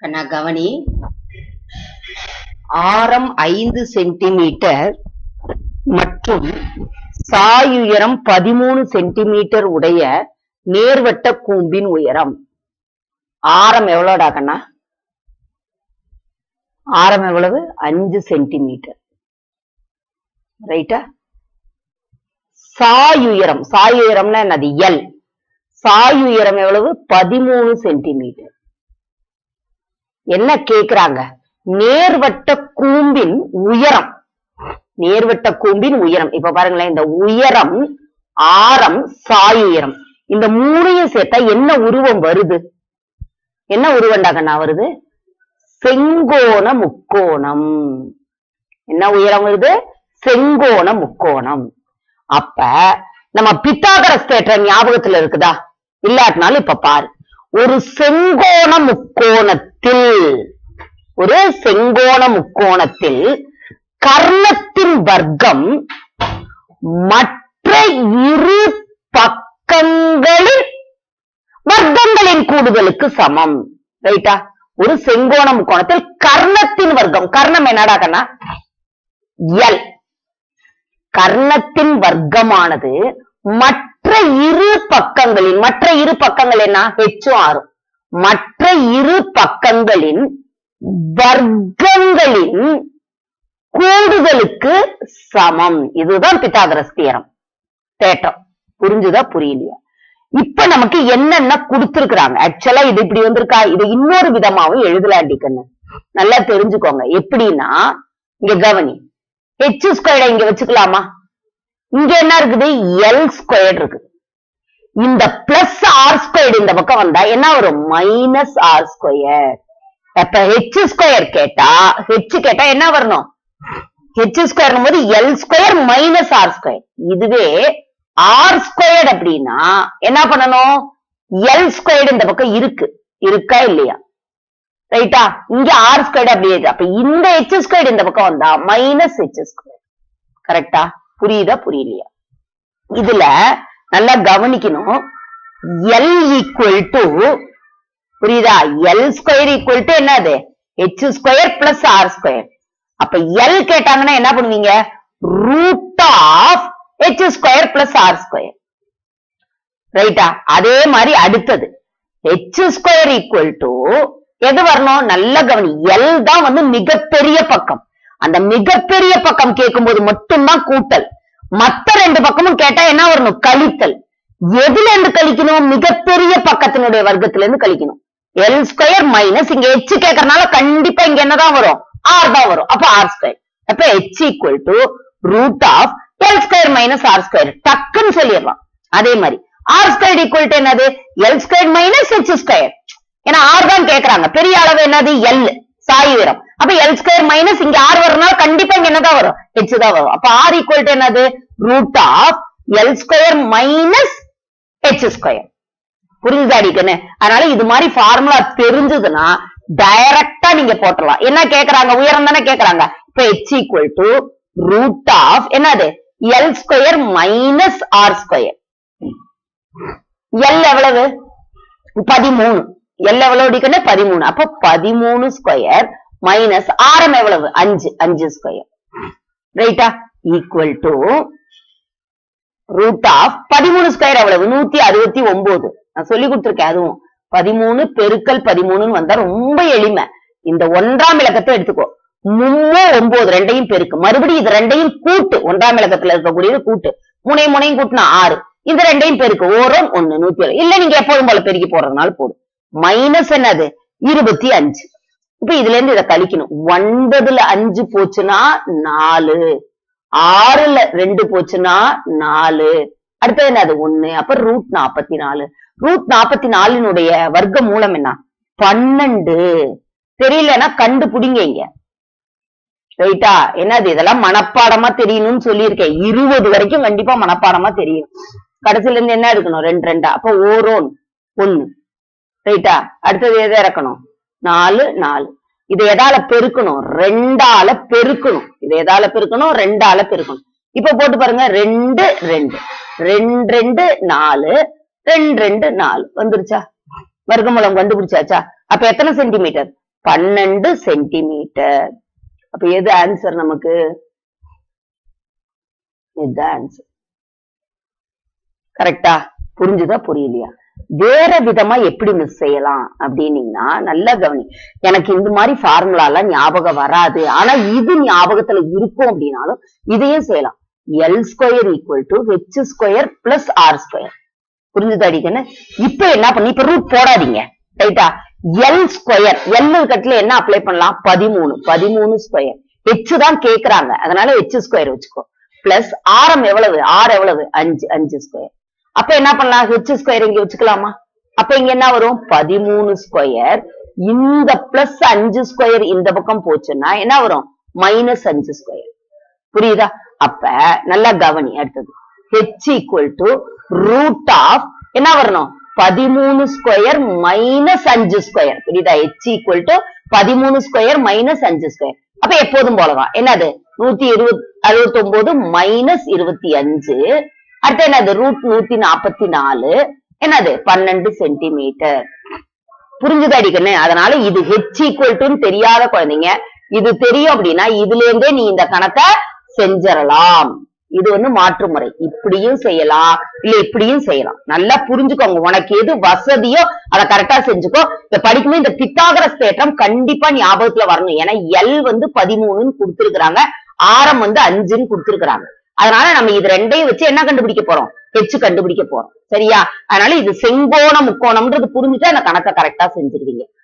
கண்ணா கவனி ஆரம் ஐந்து சென்டிமீட்டர் மற்றும் சாயுயரம் பதிமூணு சென்டிமீட்டர் உடைய நேர்வட்ட கூம்பின் உயரம் ஆரம் எவ்வளோடா கண்ணா ஆரம் எவ்வளவு அஞ்சு சென்டிமீட்டர் ரைட்டா சாயுயரம் சாயுயரம்னா என்னது எல் சாயுயரம் எவ்வளவு பதிமூணு சென்டிமீட்டர் என்ன கேக்குறாங்க நேர்வட்ட கூம்பின் உயரம் நேர்வட்ட கூம்பின் உயரம் இப்ப பாருங்களேன் இந்த உயரம் ஆரம் சாயுயரம் இந்த மூணையும் சேர்த்தா என்ன உருவம் வருது என்ன உருவம்டா கண்ணா வருது செங்கோண முக்கோணம் என்ன உயரம் வருது செங்கோண முக்கோணம் அப்ப நம்ம பித்தாகரஸ் தேற்றம் ஞாபகத்துல இருக்குதா இல்லாட்டினாலும் இப்ப பாரு ஒரு செங்கோண முக்கோணத்தில் ஒரு செங்கோண முக்கோணத்தில் கர்ணத்தின் வர்க்கம் மற்ற இரு பக்கங்களின் வர்க்கங்களின் கூடுதலுக்கு சமம் ரைட்டா ஒரு செங்கோண முக்கோணத்தில் கர்ணத்தின் வர்க்கம் கர்ணம் என்னடா கண்ணா எல் கர்ணத்தின் வர்க்கமானது மற்ற இரு பக்கங்களின் மற்ற இரு பக்கங்கள் என்ன ஹெச்சும் ஆறும் மற்ற இரு பக்கங்களின் வர்க்கங்களின் கூடுதலுக்கு சமம் இதுதான் பித்தாகரஸ் தியரம் தேட்டம் புரிஞ்சுதா புரியலையா இப்ப நமக்கு என்னென்ன கொடுத்திருக்கிறாங்க ஆக்சுவலா இது இப்படி வந்திருக்கா இது இன்னொரு விதமாவும் எழுதலாண்டிக்கன்னு நல்லா தெரிஞ்சுக்கோங்க எப்படின்னா இங்க கவனி ஹெச் ஸ்கொயர்டை இங்க வச்சுக்கலாமா இங்க என்ன இருக்குது எல் ஸ்கொயர் இருக்கு இந்த பிளஸ் ஆர் ஸ்கொயர் இந்த பக்கம் வந்தா என்ன வரும் மைனஸ் ஆர் ஸ்கொயர் அப்ப ஹெச் ஸ்கொயர் கேட்டா ஹெச் கேட்டா என்ன வரணும் ஹெச் ஸ்கொயர் போது L square minus R square இதுவே ஆர் ஸ்கொயர்ட் அப்படின்னா என்ன பண்ணணும் எல் ஸ்கொயர்டு இந்த பக்கம் இருக்கு இருக்கா இல்லையா ரைட்டா இங்க ஆர் ஸ்கொயர்டு அப்படியே இருக்கு. அப்ப இந்த ஹெச் ஸ்கொயர்டு இந்த பக்கம் வந்தா மைனஸ் ஹெச் ஸ்கொயர் கரெக்டா புரியுதா புரியலையா இதுல நல்லா கவனிக்கணும் எல் ஈக்குவல் டு புரியுதா எல் ஸ்கொயர் ஈக்குவல் டு என்னது H square plus R square அப்ப எல் கேட்டாங்கன்னா என்ன பண்ணுவீங்க root of H square plus R square ரைட்டா அதே மாதிரி அடுத்தது ஹெச் ஸ்கொயர் ஈக்குவல் டு எது வரணும் நல்ல கவனி எல் தான் வந்து மிகப்பெரிய பக்கம் அந்த மிகப்பெரிய பக்கம் கேட்கும்போது மட்டும்தான் கூட்டல் மத்த ரெண்டு பக்கமும் கேட்டா என்ன வரணும் கழித்தல் எதுல இருந்து கழிக்கணும் மிகப்பெரிய பக்கத்தினுடைய வர்க்கத்துல இருந்து கழிக்கணும் எல் ஸ்கொயர் மைனஸ் இங்க எச் கேட்கறதுனால கண்டிப்பா இங்க என்னதான் வரும் ஆர் தான் வரும் அப்ப ஆர் ஸ்கொயர் அப்ப H equal to root of L square minus R square டக்குன்னு சொல்லிடலாம் அதே மாதிரி ஆர் ஸ்கொயர் ஈக்குவல் டு என்னது L square minus H square ஏன்னா ஆர் தான் கேக்குறாங்க பெரிய அளவு என்னது எல் சாய் உயரம் அப்ப எல் ஸ்கொயர் மைனஸ் இங்க ஆர் வரனால கண்டிப்பா இங்க என்னதான் வரும் ஹெச் தான் வரும் அப்ப ஆர் ஈக்குவல் டு என்னது root of L square minus H square புரிஞ்சுதா அடிக்கன்னு அதனால இது மாதிரி ஃபார்முலா தெரிஞ்சதுன்னா டைரக்டா நீங்க போட்டுடலாம் என்ன கேக்குறாங்க உயரம் தானே கேக்குறாங்க இப்ப H equal to root of என்னது L square minus R square L எவ்வளவு பதிமூணு எல் எவ்வளவு அடிக்கன்னு பதிமூணு அப்ப பதிமூணு ஸ்கொயர் மைனஸ் ஆரம் எவ்வளவு அஞ்சு அஞ்சு ஸ்கொயர் ரைட்டா ஈக்குவல் டு ரூட் ஆஃப் பதிமூணு ஸ்கொயர் எவ்வளவு நூத்தி அறுபத்தி ஒன்பது நான் சொல்லி கொடுத்திருக்கேன் அதுவும் பதிமூணு பெருக்கல் பதிமூணுன்னு வந்தா ரொம்ப எளிமை இந்த ஒன்றாம் இலக்கத்தை எடுத்துக்கோ மும்மோ ஒன்பது ரெண்டையும் பெருக்கு மறுபடியும் இது ரெண்டையும் கூட்டு ஒன்றாம் இலக்கத்துல இருக்கக்கூடியது கூட்டு முனையும் முனையும் கூட்டினா ஆறு இந்த ரெண்டையும் பெருக்கு ஓரம் ஒண்ணு நூத்தி ஏழு இல்ல நீங்க எப்போதும் போல பெருக்கி போடுறதுனால போடும் மைனஸ் என்னது இருபத்தி அஞ்சு இப்ப இதுல இருந்து இதை கழிக்கணும் ஒன்பதுல அஞ்சு போச்சுன்னா நாலு ஆறுல ரெண்டு போச்சுன்னா நாலு அடுத்தது என்னது ஒண்ணு அப்ப ரூட் நாற்பத்தி நாலு ரூட் நாற்பத்தி நாலினுடைய வர்க்க மூலம் என்ன பன்னெண்டு தெரியலன்னா கண்டுபிடிங்க இங்க ரைட்டா என்னது இதெல்லாம் மனப்பாடமா தெரியணும்னு சொல்லியிருக்கேன் இருபது வரைக்கும் கண்டிப்பா மனப்பாடமா தெரியும் கடைசில இருந்து என்ன எடுக்கணும் ரெண்டு ரெண்டா அப்ப ஓரோன் ஒண்ணு ரைட்டா அடுத்தது எதை இறக்கணும் நாலு நாலு இதை எதால பெருக்கணும் ரெண்டால பெருக்கணும் இதை எதால பெருக்கணும் ரெண்டால பெருக்கணும் இப்ப போட்டு பாருங்க ரெண்டு ரெண்டு ரெண்டு ரெண்டு நாலு ரெண்டு ரெண்டு நாலு வந்துருச்சா வர்க்கமூலம் கண்டுபிடிச்சாச்சா அப்ப எத்தனை சென்டிமீட்டர் பன்னெண்டு சென்டிமீட்டர் அப்ப எது ஆன்சர் நமக்கு இதுதான் ஆன்சர் கரெக்டா புரிஞ்சுதா புரியலையா வேற விதமா எப்படி மிஸ் செய்யலாம் அப்படின்னீங்கன்னா நல்லா கவனி எனக்கு இந்த மாதிரி ஃபார்முலா எல்லாம் ஞாபகம் வராது ஆனா இது ஞாபகத்துல இருக்கும் அப்படின்னாலும் இதையும் செய்யலாம் L square equal to H square plus R square புரிஞ்சுதா அடிக்கன்னு இப்ப என்ன பண்ணி இப்ப ரூட் போடாதீங்க ரைட்டா எல் ஸ்கொயர் எல் கட்டுல என்ன அப்ளை பண்ணலாம் பதிமூணு பதிமூணு ஸ்கொயர் ஹெச் தான் கேக்குறாங்க அதனால ஹெச் ஸ்கொயர் வச்சுக்கோ பிளஸ் ஆரம் எவ்வளவு ஆர் எவ்வளவு அஞ்சு அஞ்சு ஸ்கொயர் அப்ப என்ன பண்ணலாம் ஹெச் ஸ்கொயர் இங்க வச்சுக்கலாமா அப்ப இங்க என்ன வரும் பதிமூணு ஸ்கொயர் இந்த பிளஸ் அஞ்சு ஸ்கொயர் இந்த பக்கம் போச்சுன்னா என்ன வரும் மைனஸ் அஞ்சு ஸ்கொயர் புரியுதா அப்ப நல்லா கவனி அடுத்தது H equal to root of என்ன வரணும் பதிமூணு ஸ்கொயர் மைனஸ் அஞ்சு ஸ்கொயர் புரியுதா ஹெச் ஈக்குவல் டு பதிமூணு ஸ்கொயர் மைனஸ் அஞ்சு ஸ்கொயர் அப்ப எப்போதும் போலதான் என்னது நூத்தி இருபத்தி அறுபத்தி ஒன்பது மைனஸ் இருபத்தி அஞ்சு அடுத்து என்னது ரூட் நூத்தி நாற்பத்தி நாலு என்னது பன்னெண்டு சென்டிமீட்டர் புரிஞ்சுதா அடிக்கண்ணு அதனால இது ஹெச் ஈக்குவல் டுன்னு தெரியாத குழந்தைங்க இது தெரியும் அப்படின்னா இதுல இருந்தே நீ இந்த கணக்கை செஞ்சிடலாம் இது வந்து மாற்று முறை இப்படியும் செய்யலாம் இல்ல இப்படியும் செய்யலாம் நல்லா புரிஞ்சுக்கோங்க உனக்கு எது வசதியோ அதை கரெக்டா செஞ்சுக்கோ இப்ப படிக்கும்போது இந்த பித்தாகரஸ் தேற்றம் கண்டிப்பா ஞாபகத்துல வரணும் ஏன்னா எல் வந்து பதிமூணுன்னு கொடுத்திருக்கிறாங்க ஆரம் வந்து அஞ்சுன்னு கொடுத்திருக்கிறாங்க அதனால நம்ம இது ரெண்டையும் வச்சு என்ன கண்டுபிடிக்க போறோம் ஹெச் கண்டுபிடிக்க போறோம் சரியா அதனால இது செங்கோண முக்கோணம்ன்றது புரிஞ்சுட்டு அந்த கணக்கை கரெக்டா செஞ்சிருவீங்க